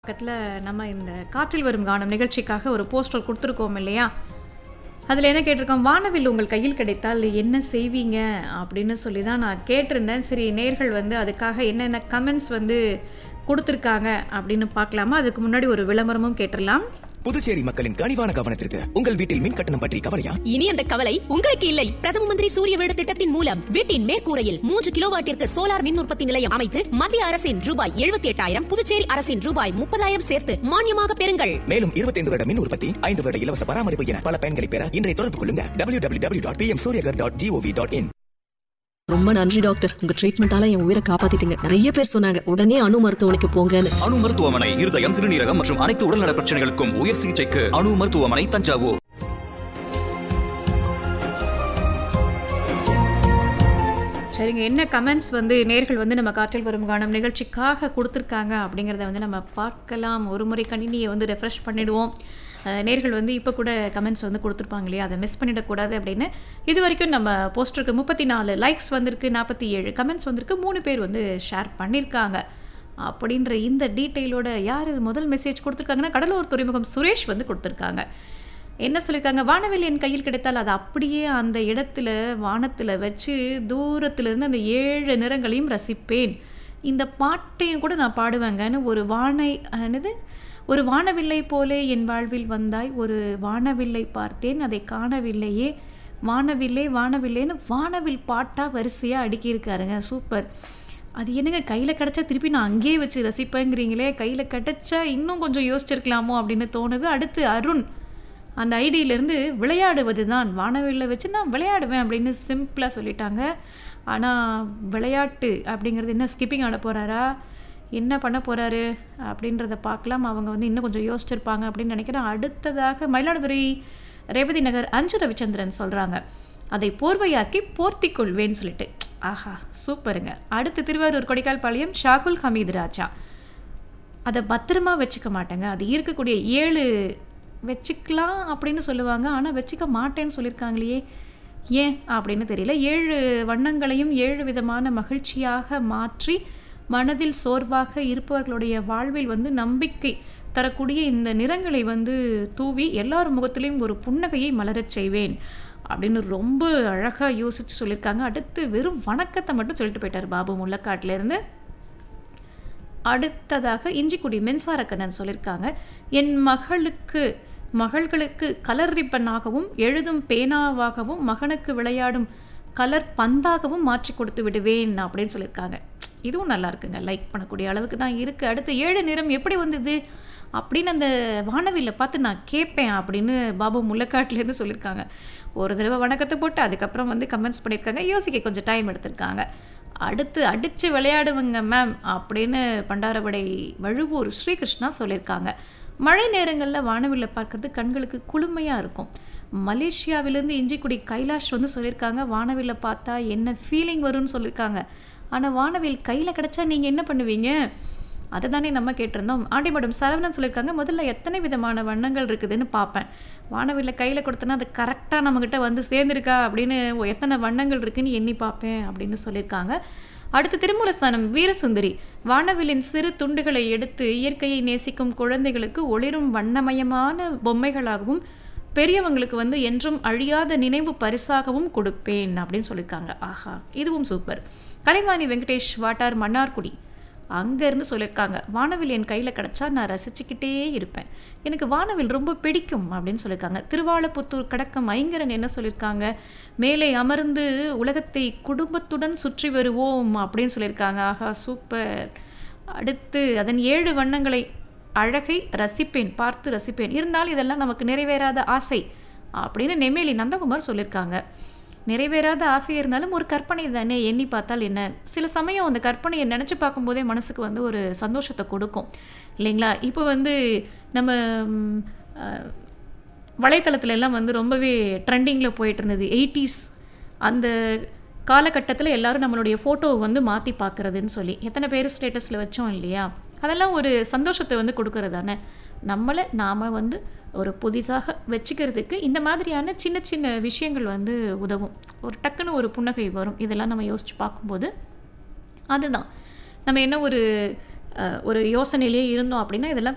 பக்கத்தில் நம்ம இந்த காற்றில் வரும் கானம் நிகழ்ச்சிக்காக ஒரு போஸ்டர் கொடுத்துருக்கோம் இல்லையா அதில் என்ன கேட்டிருக்கோம் வானவில் உங்கள் கையில் கிடைத்தால் என்ன செய்வீங்க அப்படின்னு சொல்லி தான் நான் கேட்டிருந்தேன் சரி நேர்கள் வந்து அதுக்காக என்னென்ன கமெண்ட்ஸ் வந்து கொடுத்துருக்காங்க அப்படின்னு பார்க்கலாமா அதுக்கு முன்னாடி ஒரு விளம்பரமும் கேட்டுடலாம் புதுச்சேரி மக்களின் கனிவான கவனத்திற்கு உங்கள் வீட்டில் மின் கட்டணம் பற்றி கவலையா இனி அந்த கவலை உங்களுக்கு இல்லை பிரதம மந்திரி சூரிய வீடு திட்டத்தின் மூலம் வீட்டின் மேற்கூரையில் மூன்று கிலோவாட்டிற்கு சோலார் மின் உற்பத்தி நிலையம் அமைத்து மத்திய அரசின் ரூபாய் எழுபத்தி எட்டாயிரம் புதுச்சேரி அரசின் ரூபாய் முப்பதாயிரம் சேர்த்து மானியமாக பெறுங்கள் மேலும் 25 வருட மின் உற்பத்தி ஐந்து வருட இலவச பராமரிப்பு என பல பயன்களை பெற இன்றைய தொடர்பு கொள்ளுங்க W W W dot PM Suryaghar dot G O V dot in ரொம்ப நன்றி டாக்டர் உங்க ட்ரீட்மெண்டால என் உயிரை காப்பாத்திட்டீங்க நிறைய பேர் சொன்னாங்க உடனே அணு மருத்துவமனைக்கு போங்கன்னு அணு மருத்துவமனை இருதயம் சிறுநீரகம் மற்றும் அனைத்து உடல்நல பிரச்சனைகளுக்கும் உயர் சிகிச்சைக்கு அணு மருத்துவமனை தஞ்சாவூர் சரிங்க என்ன கமெண்ட்ஸ் வந்து நேர்கள் வந்து நம்ம காற்றில் வரும் கானம் நிகழ்ச்சிக்காக கொடுத்துருக்காங்க அப்படிங்கிறத வந்து நம்ம பார்க்கலாம் ஒரு முறை கணினியை வந்து ரெஃப்ரெஷ் பண்ணிடுவோம் அஹ், நேர்கள் வந்து இப்போ கூட கமெண்ட்ஸ் வந்து கொடுத்துருப்பாங்க இல்லையா அதை மிஸ் பண்ணிடக்கூடாது அப்படின்னு இது வரைக்கும் நம்ம போஸ்டருக்கு முப்பத்தி நாலு லைக்ஸ் வந்திருக்கு நாற்பத்தி ஏழு கமெண்ட்ஸ் வந்திருக்கு மூணு பேர் வந்து ஷேர் பண்ணியிருக்காங்க அப்படின்ற இந்த டீட்டெயிலோட யார் இது முதல் மெசேஜ் கொடுத்துருக்காங்கன்னா கடலூர் துறைமுகம் சுரேஷ் வந்து கொடுத்துருக்காங்க என்ன சொல்லியிருக்காங்க வானவில் என் கையில் கிடைத்தால் அதை அப்படியே அந்த இடத்துல வானத்தில் வச்சு தூரத்திலிருந்து அந்த ஏழு நிறங்களையும் ரசிப்பேன் இந்த பாட்டையும் கூட நான் பாடுவேங்கன்னு ஒரு வானை என்னது ஒரு வானவில்லை போலே என் வாழ்வில் வந்தாய் ஒரு வானவில்லை பார்த்தேன் அதை காணவில்லையே வானவில்லை வானவில்லைன்னு வானவில் பாட்டாக வரிசையாக அடுக்கியிருக்காருங்க சூப்பர் அது என்னங்க கையில் கிடச்சா திருப்பி நான் அங்கேயே வச்சு ரசிப்பேங்கிறீங்களே கையில் கிடச்சா இன்னும் கொஞ்சம் யோசிச்சிருக்கலாமோ அப்படின்னு தோணுது அடுத்து அருண் அந்த ஐடியிலேருந்து விளையாடுவது தான் வானவில்லை வச்சு நான் விளையாடுவேன் அப்படின்னு சிம்பிளாக சொல்லிட்டாங்க ஆனால் விளையாட்டு அப்படிங்கிறது என்ன ஸ்கிப்பிங் ஆட போகிறாரா என்ன பண்ண போகிறாரு அப்படின்றத பார்க்கலாம் அவங்க வந்து இன்னும் கொஞ்சம் யோசிச்சிருப்பாங்க அப்படின்னு நினைக்கிறேன் அடுத்ததாக மயிலாடுதுறை ரேவதி நகர் அஞ்சு ரவிச்சந்திரன் சொல்கிறாங்க அதை போர்வையாக்கி போர்த்திக் கொள்வேன்னு சொல்லிட்டு ஆஹா சூப்பருங்க அடுத்து திருவாரூர் கொடைக்கால்பாளையம் ஷாகுல் ஹமீது ராஜா அதை பத்திரமா வச்சுக்க மாட்டேங்க அது இருக்கக்கூடிய ஏழு வச்சுக்கலாம் அப்படின்னு சொல்லுவாங்க ஆனால் வச்சுக்க மாட்டேன்னு சொல்லியிருக்காங்களே ஏன் அப்படின்னு தெரியல ஏழு வண்ணங்களையும் ஏழு விதமான மகிழ்ச்சியாக மாற்றி மனதில் சோர்வாக இருப்பவர்களுடைய வாழ்வில் வந்து நம்பிக்கை தரக்கூடிய இந்த நிறங்களை வந்து தூவி எல்லார் முகத்திலையும் ஒரு புன்னகையை மலரச் செய்வேன் அப்படின்னு ரொம்ப அழகாக யோசித்து சொல்லியிருக்காங்க அடுத்து வெறும் வணக்கத்தை மட்டும் சொல்லிட்டு போயிட்டார் பாபு முள்ளக்காட்டிலேருந்து அடுத்ததாக இஞ்சிக்குடி மின்சாரக்கண்ணன் சொல்லியிருக்காங்க என் மகளுக்கு மகள்களுக்கு கலர் ரிப்பனாகவும் எழுதும் பேனாவாகவும் மகனுக்கு விளையாடும் கலர் பந்தாகவும் மாற்றி கொடுத்து விடுவேன் அப்படின்னு சொல்லியிருக்காங்க இதுவும் நல்லா இருக்குங்க லைக் பண்ணக்கூடிய அளவுக்கு தான் இருக்குது அடுத்து ஏழு நிறம் எப்படி வந்தது அப்படின்னு அந்த வானவில்லை பார்த்து நான் கேட்பேன் அப்படின்னு பாபு முள்ளக்காட்டிலேருந்து சொல்லியிருக்காங்க ஒரு தடவை வணக்கத்தை போட்டு அதுக்கப்புறம் வந்து கமெண்ட்ஸ் பண்ணியிருக்காங்க யோசிக்க கொஞ்சம் டைம் எடுத்திருக்காங்க அடுத்து அடித்து விளையாடுவங்க மேம் அப்படின்னு பண்டாரவடை வழுவூர் ஸ்ரீகிருஷ்ணா சொல்லியிருக்காங்க மழை நேரங்களில் வானவில்லை பார்க்கறது கண்களுக்கு குளுமையாக இருக்கும் மலேசியாவிலேருந்து இஞ்சிக்குடி கைலாஷ் வந்து சொல்லியிருக்காங்க வானவில்லை பார்த்தா என்ன ஃபீலிங் வரும்னு சொல்லியிருக்காங்க ஆனால் வானவில் கையில் கிடச்சா நீங்கள் என்ன பண்ணுவீங்க அதை தானே நம்ம கேட்டிருந்தோம் ஆண்டிமடம் சரவணன் சொல்லியிருக்காங்க முதல்ல எத்தனை விதமான வண்ணங்கள் இருக்குதுன்னு பார்ப்பேன் வானவில்லை கையில் கொடுத்தனா அது கரெக்டாக நம்மக்கிட்ட வந்து சேர்ந்துருக்கா அப்படின்னு ஓ, எத்தனை வண்ணங்கள் இருக்குன்னு எண்ணி பார்ப்பேன் அப்படின்னு சொல்லியிருக்காங்க அடுத்து திருமூலஸ்தானம் வீரசுந்தரி வானவிலின் சிறு துண்டுகளை எடுத்து இயற்கையை நேசிக்கும் குழந்தைகளுக்கு ஒளிரும் வண்ணமயமான பொம்மைகளாகவும் பெரியவங்களுக்கு வந்து என்றும் அழியாத நினைவு பரிசாகவும் கொடுப்பேன் அப்படின்னு சொல்லியிருக்காங்க ஆஹா இதுவும் சூப்பர் கலைவாணி வெங்கடேஷ் வாட்டார் மன்னார்குடி அங்கேருந்து சொல்லியிருக்காங்க வானவில் என் கையில் கிடச்சா நான் ரசிச்சுக்கிட்டே இருப்பேன் எனக்கு வானவில் ரொம்ப பிடிக்கும் அப்படின்னு சொல்லியிருக்காங்க திருவாலப்புத்தூர் கடக்கம் ஐங்கரன் என்ன சொல்லியிருக்காங்க மேலே அமர்ந்து உலகத்தை குடும்பத்துடன் சுற்றி வருவோம் அப்படின்னு சொல்லியிருக்காங்க ஆஹா சூப்பர் அடுத்து அதன் ஏழு வண்ணங்களை அழகை ரசிப்பேன் பார்த்து ரசிப்பேன் இருந்தாலும் இதெல்லாம் நமக்கு நிறைவேறாத ஆசை அப்படின்னு நெமேலி நந்தகுமார் சொல்லியிருக்காங்க நிறைவேறாத ஆசை இருந்தாலும் ஒரு கற்பனை தானே எண்ணி பார்த்தால் என்ன சில சமயம் அந்த கற்பனையை நினச்சி பார்க்கும்போதே மனசுக்கு வந்து ஒரு சந்தோஷத்தை கொடுக்கும் இல்லைங்களா இப்போ வந்து நம்ம ம், அஹ், வலைத்தளத்துல எல்லாம் வந்து ரொம்பவே ட்ரெண்டிங்கில் போயிட்டு இருந்தது எயிட்டிஸ் அந்த காலகட்டத்தில் எல்லாரும் நம்மளுடைய ஃபோட்டோவை வந்து மாற்றி பார்க்குறதுன்னு சொல்லி எத்தனை பேர் ஸ்டேட்டஸில் வச்சோம் இல்லையா அதெல்லாம் ஒரு சந்தோஷத்தை வந்து கொடுக்கறது தானே நம்மளை நாம் வந்து ஒரு புதிதாக வச்சுக்கிறதுக்கு இந்த மாதிரியான சின்ன சின்ன விஷயங்கள் வந்து உதவும் ஒரு டக்குன்னு ஒரு புன்னகை வரும் இதெல்லாம் நம்ம யோசித்து பார்க்கும்போது அதுதான் நம்ம என்ன ஒரு அஹ், ஒரு யோசனையிலே இருந்தோம் அப்படின்னா இதெல்லாம்